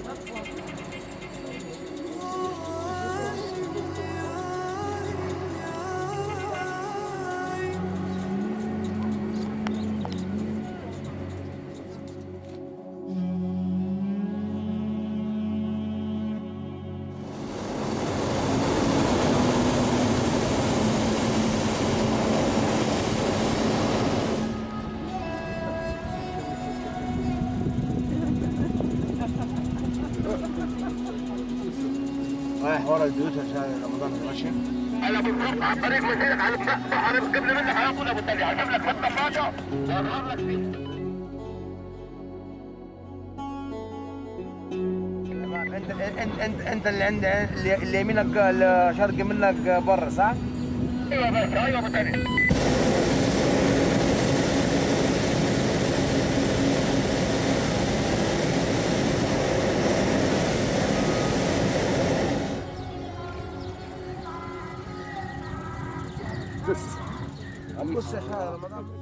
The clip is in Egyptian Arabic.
رايح ورا البيوت عشان رمضان ماشي انا بالظبط على الطريق مسيرك على المفتاح انا قبل منك على طول ابو تلي هجيب لك خط فاجأ واظهر لك فيه انت انت انت, انت اللي عند اللي اللي يمينك الشرق منك برا صح؟ ايوه يا باشا ايوه ابو تلي بص بص يا شهر رمضان